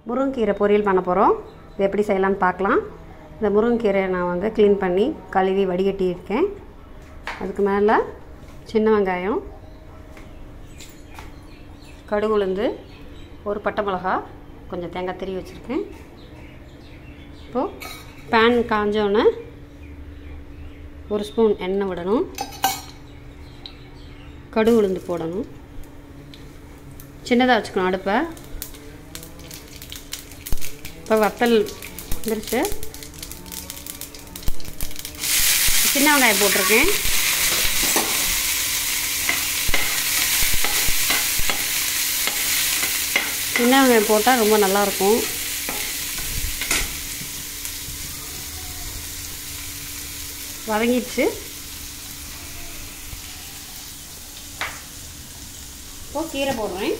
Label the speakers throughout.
Speaker 1: முருங்கைக்கீரை பொரியல் பண்ண போகிறோம் இது எப்படி செய்யலாம்னு பார்க்கலாம் இந்த முருங்கைக்கீரையை நான் வந்து க்ளீன் பண்ணி கழுவி வடிகட்டி இருக்கேன் அதுக்கு மேலே சின்ன வெங்காயம் கடுகு உளுந்து ஒரு பட்டை மிளகா கொஞ்சம் தேங்காய் திரி வச்சுருக்கேன் இப்போது பேன் காஞ்சோன்னே ஒரு ஸ்பூன் எண்ணெய் விடணும் கடுகு உளுந்து போடணும் சின்னதாக வச்சுக்கணும் அடுப்பை இப்போ வத்தல் வந்துருச்சு சின்ன வெங்காயம் போட்டிருக்கேன் சின்ன வெங்காயம் போட்டால் ரொம்ப நல்லாயிருக்கும் வதங்கிடுச்சு இப்போது கீரை போடுறேன்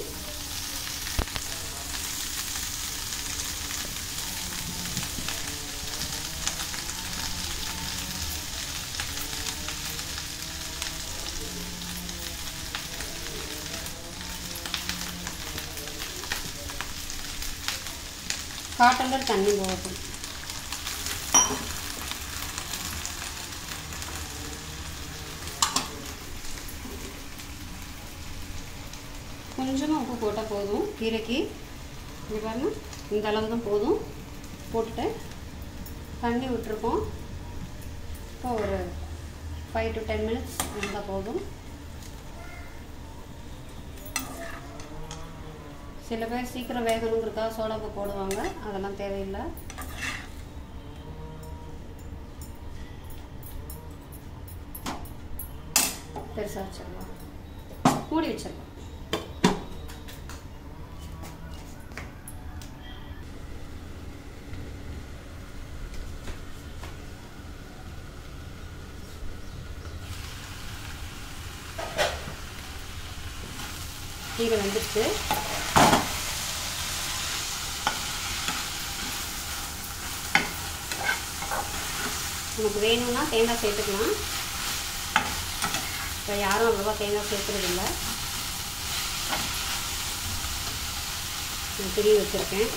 Speaker 1: கால் டம்ளர் தண்ணி போகட்டும் கொஞ்சமாக உப்பு போட்டால் போதும் கீரைக்கு இது பாருங்க இந்த அளவு தான் போதும் போட்டுட்டு தண்ணி விட்டுருக்கோம் இப்போ ஒரு ஃபைவ் டு டென் மினிட்ஸ் இருந்தால் போதும் சில பேர் சீக்கிரம் வேகணுங்கிறதுக்காக சோடாப்பு போடுவாங்க அதெல்லாம் தேவையில்லை பெருசாக வச்சிடலாம் மூடி வச்சிடலாம் கீரை வந்துடுச்சு நமக்கு வேணும்னா தேங்காய் சேர்த்துக்கலாம் இப்போ யாரும் அவ்வளோவா தேங்காய் சேர்த்துறது இல்லை நான் திரி வச்சுருக்கேன்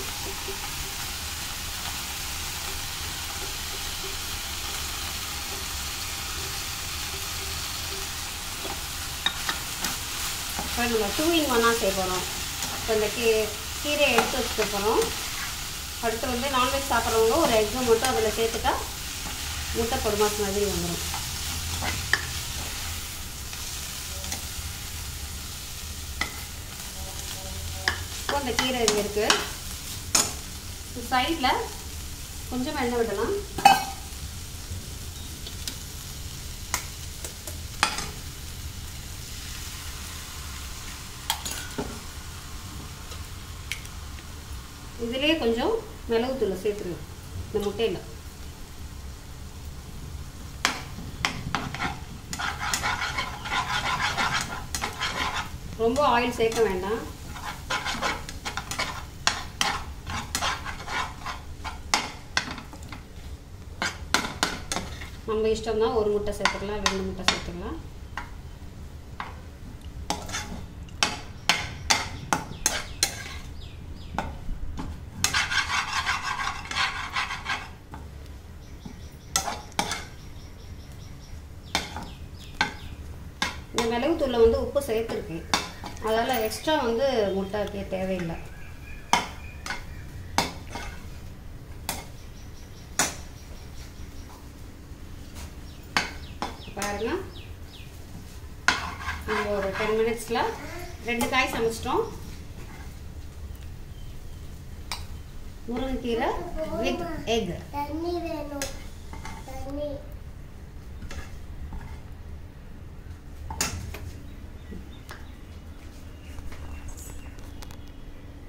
Speaker 1: இப்போ நம்ம டூ இன் ஒன்னாக செய்ய போகிறோம் இப்போ இந்த கீ கீரையை எடுத்து வச்சுக்க போகிறோம் அடுத்து வந்து நான்வெஜ் சாப்பிட்றவங்க ஒரு எக்கு மட்டும் அதில் சேர்த்துட்டா முட்டை பொடுமாஸ் மாதிரி வந்துடும் இப்போ அந்த கீரை இங்கே இருக்குது சைடில் கொஞ்சம் எண்ணெய் விடலாம் இதுலேயே கொஞ்சம் மிளகுத்தூளை சேர்த்துருங்க இந்த முட்டையில் ரொம்ப ஆயில் சேர்க்க வேண்டாம் நம்ம இஷ்டம் தான் ஒரு முட்டை சேர்த்துக்கலாம் ரெண்டு முட்டை சேர்த்துக்கலாம் இந்த மிளகுத்தூளில் வந்து உப்பு சேர்த்துருக்கு அதனால் எக்ஸ்ட்ரா வந்து முட்டை வைக்க தேவையில்லை பாருங்க நம்ம ஒரு டென் மினிட்ஸில் ரெண்டு காய் சமைச்சிட்டோம் முருங்கைக்கீரை வித் எக்
Speaker 2: தண்ணி வேணும் தண்ணி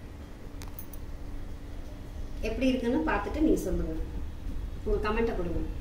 Speaker 1: எப்படி இருக்குன்னு பார்த்துட்டு நீங்கள் சொல்லுங்கள் உங்கள் கமெண்ட்டை கொடுங்க